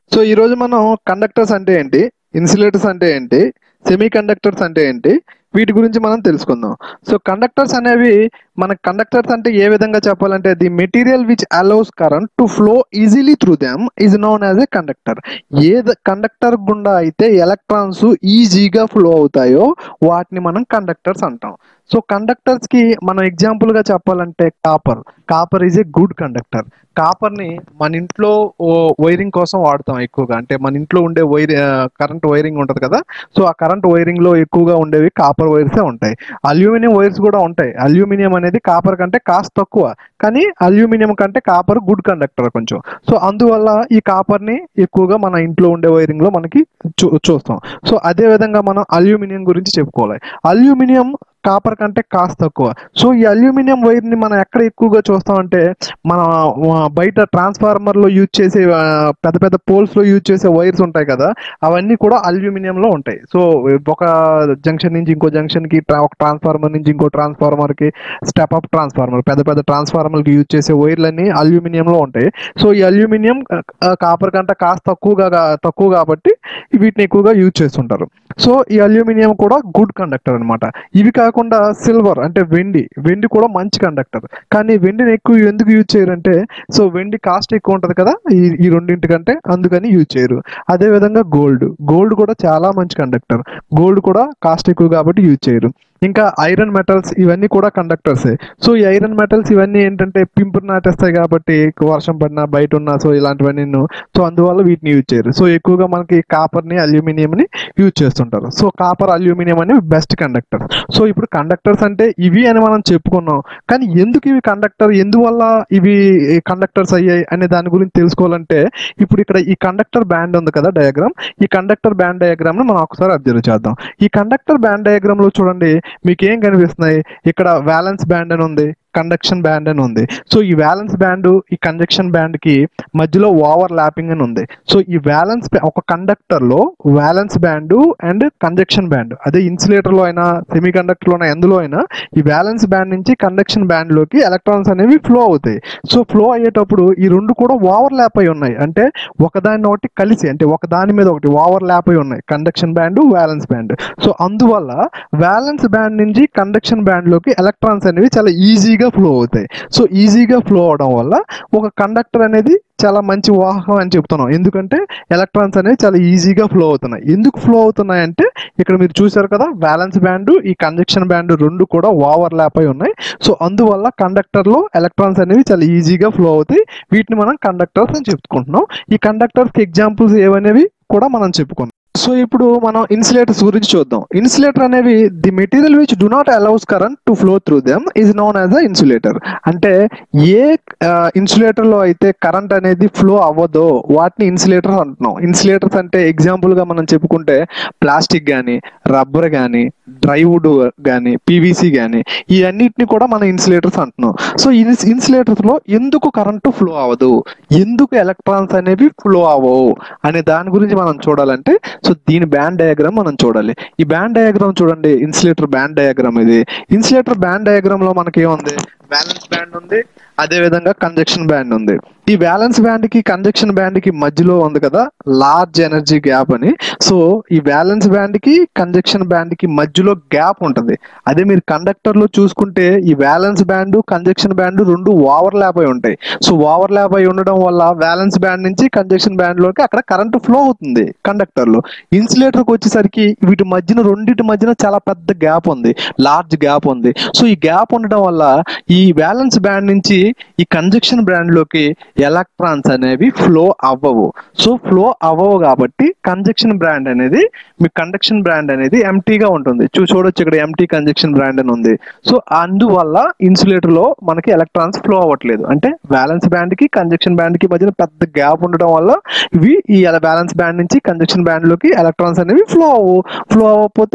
so ఈ రోజు మనం కండక్టర్స్ అంటే ఏంటి ఇన్సులేటర్స్ అంటే ఏంటి సెమీ కండక్టర్స్ అంటే ఏంటి వీటి గురించి మనం తెలుసుకుందాం సో కండక్టర్స్ అనేవి మన కండక్టర్స్ అంటే ఏ విధంగా చెప్పాలంటే the material which allows current to flow easily through them is known as a conductor a conductor గుండా అయితే ఎలక్ట్రాన్స్ ఈజీగా ఫ్లో అవుతాయో వాటిని మనం కండక్టర్స్ అంటాం సో కండక్టర్స్ కి మనం ఎగ్జాంపుల్ గా చెప్పాలంటే copper copper is a good conductor copper ని మన ఇంట్లో వైరింగ్ కోసం వాడతాం ఎక్కువగా అంటే మన ఇంట్లో ఉండే వైర్ కరెంట్ వైరింగ్ ఉంటది కదా సో ఆ కరెంట్ వైరింగ్ లో ఎక్కువగా ఉండేవి కాపర్ వైర్సే ఉంటాయి అల్యూమినియం వైర్స్ కూడా ఉంటాయి అల్యూమినియం అనేది కాపర్ కంటే కాస్త తక్కువ కానీ అల్యూమినియం కంటే కాపర్ గుడ్ కండక్టర్ కొంచెం సో అందువల్ల ఈ కాపర్ ని ఎక్కువగా మన ఇంట్లో ఉండే వైరింగ్ లో మనకి చూ చూస్తాం సో అదే విధంగా మనం అల్యూమినియం గురించి చెప్పుకోవాలి అల్యూమినియం కాపర్ కంటే కాస్త తక్కువ సో ఈ అల్యూమినియం వైర్ ని మనం ఎక్కడ ఎక్కువగా చూస్తామంటే మన ఆ, బయట ట్రాన్స్ఫార్మర్ లో యూజ్ చేసే ఆ, పెద్ద పెద్ద పోల్స్ లో యూజ్ చేసే వైర్స్ ఉంటాయి కదా అవన్నీ కూడా అల్యూమినియం లో ఉంటాయి సో ఒక జంక్షన్ నుంచి ఇంకో జంక్షన్ కి ట్రా- ఒక ట్రాన్స్ఫార్మర్ నుంచి ఇంకో ట్రాన్స్ఫార్మర్ కి స్టెప్ అప్ ట్రాన్స్ఫార్మర్ పెద్ద పెద్ద ట్రాన్స్ఫార్మర్ కి యూజ్ చేసే వైర్లన్నీ అల్యూమినియం లో ఉంటాయి సో ఈ అల్యూమినియం కాపర్ కంటే కాస్త తక్కువగా గా- తక్కువ కాబట్టి వీటిని ఎక్కువగా యూజ్ చేస్తుంటారు సో ఈ అల్యూమినియం కూడా గుడ్ కండక్టర్ అన్నమాట ఇవి కాకుండా సిల్వర్ అంటే వెండి వెండి కూడా మంచి కండక్టర్ కానీ వెండిని ఎక్కువ ఎందుకు యూజ్ చేయరంటే సో వెండి కాస్ట్ ఎక్కువ ఉంటది కదా ఈ ఈ రెండింటికంటే అందుకని యూజ్ చేయరు అదే విధంగా గోల్డ్ గోల్డ్ కూడా చాలా మంచి కండక్టర్ గోల్డ్ కూడా కాస్ట్ ఎక్కువ కాబట్టి యూజ్ చేయరు ఇంకా ఐరన్ మెటల్స్ ఇవన్నీ కూడా కండక్టర్సే సో ఈ ఐరన్ మెటల్స్ ఇవన్నీ ఏంటంటే పింపురు నాటేస్తాయి కాబట్టి వర్షం పడినా బయట ఉన్నా సో ఇలాంటివన్నీ సో అందువల్ల వీటిని యూజ్ చేయరు సో ఎక్కువగా మనకి కాపర్ని అల్యూమినియంని యూజ్ చేస్తుంటారు సో కాపర్ అల్యూమినియం అనేవి బెస్ట్ కండక్టర్ సో ఇప్పుడు కండక్టర్స్ అంటే ఇవి అని మనం చెప్పుకున్నాం కానీ ఎందుకు ఇవి కండక్టర్ ఎందువల్ల ఇవి కండక్టర్స్ అయ్యాయి అనే దాని గురించి తెలుసుకోవాలంటే ఇప్పుడు ఇక్కడ ఈ కండక్టర్ బ్యాండ్ ఉంది కదా డయాగ్రామ్ ఈ కండక్టర్ బ్యాండ్ డయాగ్రామ్ ని మనం ఒకసారి అబ్జర్వ్ చేద్దాం ఈ కండక్టర్ బ్యాండ్ డయాగ్రామ్ లో చూడండి మీకు ఏం కనిపిస్తున్నాయి ఇక్కడ వ్యాలెన్స్ బ్యాండ్ అని ఉంది కండక్షన్ బ్యాండ్ అని ఉంది సో ఈ వ్యాలెన్స్ బ్యాండ్ ఈ కండక్షన్ బ్యాండ్ కి మధ్యలో ఓవర్ ల్యాపింగ్ అని ఉంది సో ఈ వ్యాలెన్స్ ఒక కండక్టర్ లో valence band and conduction band అదే ఇన్సులేటర్ లో అయినా సెమీ కండక్టర్ లో అయినా ఎందులో అయినా ఈ వ్యాలెన్స్ బ్యాండ్ నుంచి కండక్షన్ బ్యాండ్ లోకి ఎలక్ట్రాన్స్ అనేవి ఫ్లో అవుతాయి సో ఫ్లో అయ్యేటప్పుడు ఈ రెండు కూడా ఓవర్ ల్యాప్ అయి ఉన్నాయి అంటే ఒకదాని ఒకటి కలిసి అంటే ఒక దాని మీద ఒకటి ఓవర్ ల్యాప్ అయి ఉన్నాయి conduction band valence band so అందువల్ల వ్యాలెన్స్ బ్యాండ్ నుంచి కండక్షన్ బ్యాండ్ లోకి ఎలక్ట్రాన్స్ అనేవి చాలా ఈజీగా ఫ్లో అవుతాయి సో ఈజీగా ఫ్లో అవడం వల్ల ఒక కండక్టర్ అనేది చాలా మంచి వాహకం అని చెప్తున్నాం ఎందుకంటే ఎలక్ట్రాన్స్ అనేవి చాలా ఈజీగా ఫ్లో అవుతున్నాయి ఎందుకు ఫ్లో అవుతున్నాయి అంటే ఇక్కడ మీరు చూసారు కదా బ్యాలెన్స్ బ్యాండ్ ఈ కంజక్షన్ బ్యాండ్ రెండు కూడా ఓవర్ ల్యాప్ అయి ఉన్నాయి సో అందువల్ల కండక్టర్ లో ఎలక్ట్రాన్స్ అనేవి చాలా ఈజీగా ఫ్లో అవుతాయి వీటిని మనం కండక్టర్స్ అని చెప్పుకుంటున్నాం ఈ కండక్టర్స్ కి ఎగ్జాంపుల్స్ ఏవనేవి కూడా మనం చెప్పుకున్నాం సో ఇప్పుడు మనం ఇన్సులేటర్స్ గురించి చూద్దాం ఇన్సులేటర్ అనేవి the material which do not allows current to flow through them is known as a insulator అంటే ఏ ఇన్సులేటర్ లో అయితే కరెంట్ అనేది ఫ్లో అవ్వదో వాటిని ఇన్సులేటర్స్ అంటున్నాం ఇన్సులేటర్స్ అంటే ఎగ్జాంపుల్ గా మనం చెప్పుకుంటే ప్లాస్టిక్ కానీ రబ్బర్ కానీ డ్రైవుడ్ కానీ పీవీసీ కానీ ఈ అన్నిటిని కూడా మనం ఇన్సులేటర్స్ అంటున్నాం సో ఇన్సులేటర్స్ లో ఎందుకు కరెంటు ఫ్లో అవ్వదు ఎందుకు ఎలక్ట్రాన్స్ అనేవి ఫ్లో అవ్వవు అనే దాని గురించి మనం చూడాలంటే సో దీని బ్యాండ్ డయాగ్రామ్ మనం చూడాలి ఈ బ్యాండ్ డయాగ్రామ్ చూడండి ఇన్సులేటర్ బ్యాండ్ డయాగ్రామ్ ఇది ఇన్సులేటర్ బ్యాండ్ డయాగ్రామ్ లో మనకి ఏముంది బ్యాలెన్స్ బ్యాండ్ ఉంది అదే విధంగా కంజక్షన్ బ్యాండ్ ఉంది ఈ బ్యాలెన్స్ బ్యాండ్ కి కంజక్షన్ బ్యాండ్ కి మధ్యలో ఉంది కదా లార్జ్ ఎనర్జీ గ్యాప్ అని సో ఈ బ్యాలెన్స్ బ్యాండ్ కి కంజక్షన్ బ్యాండ్ కి మధ్యలో గ్యాప్ ఉంటది అదే మీరు కండక్టర్ లో చూసుకుంటే ఈ బ్యాలెన్స్ బ్యాండ్ కంజక్షన్ బ్యాండ్ రెండు ఓవర్ ల్యాప్ అయి ఉంటాయి సో ఓవర్ ల్యాప్ అయి ఉండడం వల్ల బ్యాలెన్స్ బ్యాండ్ నుంచి కంజక్షన్ బ్యాండ్ లోకి అక్కడ కరెంట్ ఫ్లో అవుతుంది కండక్టర్ లో ఇన్సులేటర్ కి వచ్చేసరికి వీటి మధ్యన రెండింటి మధ్యన చాలా పెద్ద గ్యాప్ ఉంది లార్జ్ గ్యాప్ ఉంది సో ఈ గ్యాప్ ఉండడం వల్ల ఈ బ్యాలెన్స్ బ్యాండ్ నుంచి ఈ కంజక్షన్ బ్యాండ్ లోకి ఎలక్ట్రాన్స్ అనేవి ఫ్లో అవ్వవు సో ఫ్లో అవ్వవు కాబట్టి కంజక్షన్ బ్రాండ్ అనేది మీ కండక్షన్ బ్రాండ్ అనేది ఎంటీగా ఉంటుంది చూ చూడొచ్చు ఇక్కడ ఎంటీ కంజక్షన్ బ్రాండ్ అని ఉంది సో అందువల్ల ఇన్సులేటర్ లో మనకి ఎలక్ట్రాన్స్ ఫ్లో అవ్వట్లేదు అంటే బ్యాలెన్స్ బ్యాండ్ కి కంజక్షన్ బ్యాండ్ కి మధ్యన పెద్ద గ్యాప్ ఉండడం వల్ల ఇవి ఈ బ్యాలెన్స్ బ్యాండ్ నుంచి కంజక్షన్ బ్యాండ్ లోకి ఎలక్ట్రాన్స్ అనేవి ఫ్లో అవ్వవు ఫ్లో అవ్వకపోతే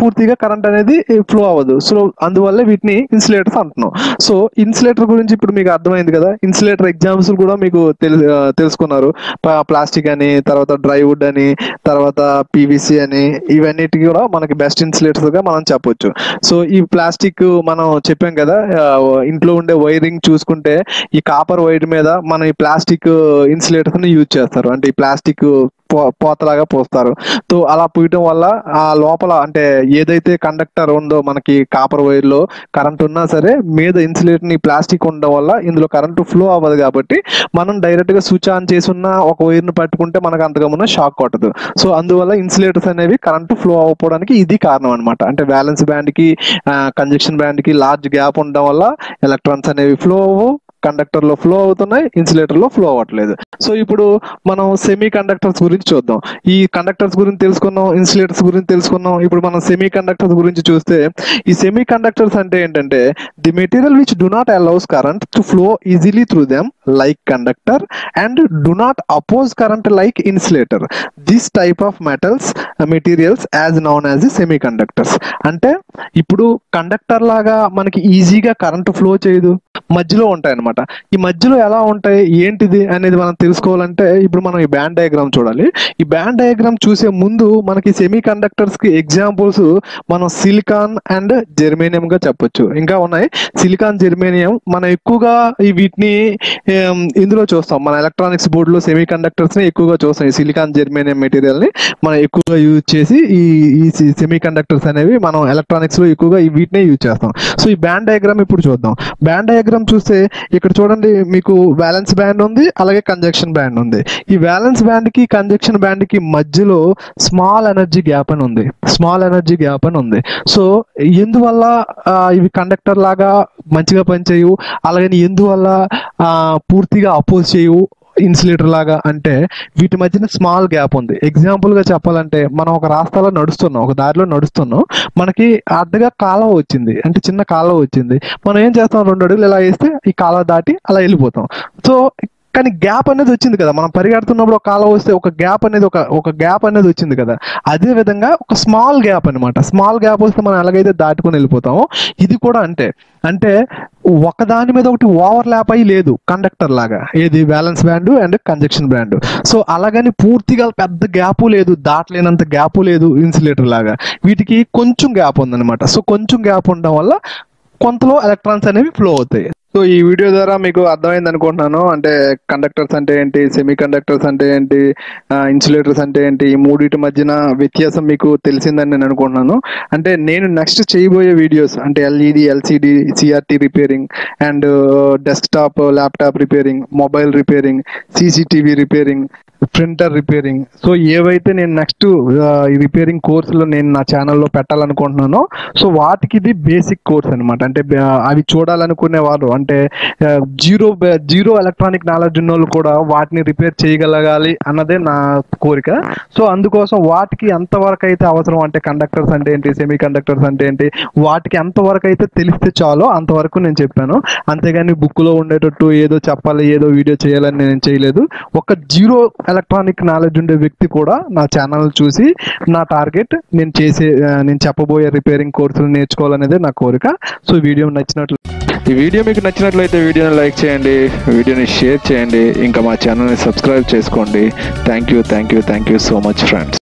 పూర్తిగా కరెంట్ అనేది ఫ్లో అవ్వదు సో అందువల్ల వీటిని ఇన్సులేటర్స్ అంటున్నాం సో ఇన్సులేటర్ గురించి ఇప్పుడు మీకు అర్థమైంది కదా ఇన్సులేటర్ ఎగ్జామ్స్ కూడా మీకు తెలు ఆ, తెలుసుకున్నారు ప్లాస్టిక్ అని తర్వాత డ్రైవుడ్ అని తర్వాత పీవీసీ అని ఇవన్నిటికి కూడా మనకి బెస్ట్ ఇన్సులేటర్స్ గా మనం చెప్పొచ్చు సో ఈ ప్లాస్టిక్ మనం చెప్పాం కదా ఆ, ఇంట్లో ఉండే వైరింగ్ చూసుకుంటే ఈ కాపర్ వైర్ మీద మనం ఈ ప్లాస్టిక్ ఇన్సులేటర్స్ ని యూజ్ చేస్తారు అంటే ఈ ప్లాస్టిక్ పోతలాగా పోస్తారు సో అలా పూయటం వల్ల ఆ లోపల అంటే ఏదైతే కండక్టర్ ఉందో మనకి కాపర్ వైర్ లో కరెంట్ ఉన్నా సరే మీద ఇన్సులేటర్ ని ప్లాస్టిక్ ఉండడం వల్ల ఇందులో కరెంట్ ఫ్లో అవ్వదు కాబట్టి మనం డైరెక్ట్ గా స్విచ్ ఆన్ చేసి ఉన్న ఒక వైర్ ని పట్టుకుంటే మనకు అంతగా షాక్ కొట్టదు సో అందువల్ల ఇన్సులేటర్స్ అనేవి కరెంట్ ఫ్లో అవ్వకపోవడానికి ఇది కారణం అనమాట అంటే బ్యాలెన్స్ బ్యాండ్ కి కంజక్షన్ బ్యాండ్ కి లార్జ్ గ్యాప్ ఉండడం వల్ల ఎలక్ట్రాన్స్ అనేవి ఫ్లో అవ్వవు కండక్టర్ లో ఫ్లో అవుతున్నాయి ఇన్సులేటర్ లో ఫ్లో అవ్వట్లేదు సో ఇప్పుడు మనం సెమీ కండక్టర్స్ గురించి చూద్దాం ఈ కండక్టర్స్ గురించి తెలుసుకున్నాం ఇన్సులేటర్స్ గురించి తెలుసుకున్నాం ఇప్పుడు మనం సెమీ కండక్టర్స్ గురించి చూస్తే ఈ సెమీ కండక్టర్స్ అంటే ఏంటంటే the material which do not allows current to flow easily through them like conductor and do not oppose current like insulator this type of metals materials as known as the semiconductors అంటే ఇప్పుడు conductor లాగా మనకి ఈజీగా current flow చేయదు మధ్యలో ఉంటాయి అనమాట ఈ మధ్యలో ఎలా ఉంటాయి ఏంటిది అనేది మనం తెలుసుకోవాలంటే ఇప్పుడు మనం ఈ బ్యాండ్ డయాగ్రామ్ చూడాలి ఈ బ్యాండ్ డయాగ్రామ్ చూసే ముందు మనకి సెమీ కండక్టర్స్ కి ఎగ్జాంపుల్స్ మనం సిలికాన్ అండ్ జెర్మేనియం గా చెప్పొచ్చు ఇంకా ఉన్నాయి సిలికాన్ జెర్మేనియం మనం ఎక్కువగా ఈ వీటిని ఏం, ఇందులో చూస్తాం మన ఎలక్ట్రానిక్స్ బోర్డులో సెమీ కండక్టర్స్ ని ఎక్కువగా చూస్తాం ఈ సిలికాన్ జెర్మేనియం మెటీరియల్ ని మనం ఎక్కువగా యూజ్ చేసి ఈ ఈ సెమీ కండక్టర్స్ అనేవి మనం ఎలక్ట్రానిక్స్ లో ఎక్కువగా ఈ వీటినే యూజ్ చేస్తాం సో ఈ బ్యాండ్ డయాగ్రామ్ ఇప్పుడు చూద్దాం బ్యాండ్ డయాగ్రామ్ చూస్తే ఇక్కడ చూడండి మీకు బ్యాలెన్స్ బ్యాండ్ ఉంది అలాగే కంజక్షన్ బ్యాండ్ ఉంది ఈ బ్యాలెన్స్ బ్యాండ్ కి కంజక్షన్ బ్యాండ్ కి మధ్యలో స్మాల్ ఎనర్జీ గ్యాప్ అని ఉంది స్మాల్ ఎనర్జీ గ్యాప్ అని ఉంది సో ఎందువల్ల ఆ, ఇవి కండక్టర్ లాగా మంచిగా పనిచేయవు అలాగే ఎందువల్ల ఆ, పూర్తిగా అపోజ్ చేయవు ఇన్సులేటర్ లాగా అంటే వీటి మధ్యన స్మాల్ గ్యాప్ ఉంది ఎగ్జాంపుల్ గా చెప్పాలంటే మనం ఒక రాస్తాలో నడుస్తున్నాం ఒక దారిలో నడుస్తున్నాం మనకి అడ్డగా కాలువ వచ్చింది అంటే చిన్న కాలువ వచ్చింది మనం ఏం చేస్తాం రెండు అడుగులు ఇలా వేస్తే ఈ కాలువ దాటి అలా వెళ్ళిపోతాం సో కానీ గ్యాప్ అనేది వచ్చింది కదా మనం పరిగెడుతున్నప్పుడు ఒక కాలువ వస్తే ఒక గ్యాప్ అనేది ఒక ఒక గ్యాప్ అనేది వచ్చింది కదా అదే విధంగా ఒక స్మాల్ గ్యాప్ అన్నమాట స్మాల్ గ్యాప్ వస్తే మనం ఎలాగైతే దాటుకొని వెళ్ళిపోతామో ఇది కూడా అంటే అంటే ఒకదాని మీద ఒకటి ఓవర్ ల్యాప్ అయ్యి లేదు కండక్టర్ లాగా ఏది valence band and conduction band so అలాగని పూర్తిగా పెద్ద గ్యాప్ లేదు దాటలేనంత గ్యాప్ లేదు ఇన్సులేటర్ లాగా వీటికి కొంచెం గ్యాప్ ఉందన్నమాట సో కొంచెం గ్యాప్ ఉండడం వల్ల కొంతలో ఎలక్ట్రాన్స్ అనేవి ఫ్లో అవుతాయి సో ఈ వీడియో ద్వారా మీకు అర్థమైంది అనుకుంటున్నాను అంటే కండక్టర్స్ అంటే ఏంటి సెమీ కండక్టర్స్ అంటే ఏంటి ఇన్సులేటర్స్ అంటే ఏంటి ఈ మూడింటి మధ్యన వ్యత్యాసం మీకు తెలిసిందని నేను అనుకుంటున్నాను అంటే నేను నెక్స్ట్ చేయబోయే వీడియోస్ అంటే LED LCD CRT repairing and desktop laptop repairing mobile repairing CCTV repairing printer repairing so ఏవైతే నేను నెక్స్ట్ ఈ రిపేరింగ్ కోర్సులో నేను నా ఛానల్లో పెట్టాలనుకుంటున్నానో సో వాటికి ఇది బేసిక్ కోర్స్ అనమాట అంటే బ- అవి చూడాలనుకునే వాళ్ళు అంటే జీరో జీరో ఎలక్ట్రానిక్ నాలెడ్జ్ ఉన్న వాళ్ళు కూడా వాటిని రిపేర్ చేయగలగాలి అన్నదే నా కోరిక సో అందుకోసం వాటికి ఎంతవరకు అయితే అవసరం అంటే కండక్టర్స్ అంటే ఏంటి సెమీ కండక్టర్స్ అంటే ఏంటి వాటికి ఎంతవరకు అయితే తెలిస్తే చాలో అంతవరకు నేను చెప్పాను అంతేగాని బుక్ లో ఉండేటట్టు ఏదో చెప్పాలి ఏదో వీడియో చేయాలని నేను చేయలేదు ఒక జీరో ఎలక్ట్రానిక్ నాలెడ్జ్ ఉండే వ్యక్తి కూడా నా ఛానల్ చూసి నా టార్గెట్ నేను చేసే ఆ, నేను చెప్పబోయే రిపేరింగ్ కోర్సులు నేర్చుకోవాలనేదే నా కోరిక సో వీడియో నచ్చినట్లు ఈ వీడియో మీకు నచ్చినట్లయితే వీడియోని లైక్ చేయండి వీడియోని షేర్ చేయండి ఇంకా మా ఛానల్ని సబ్స్క్రైబ్ చేసుకోండి thank you thank you thank you so much friends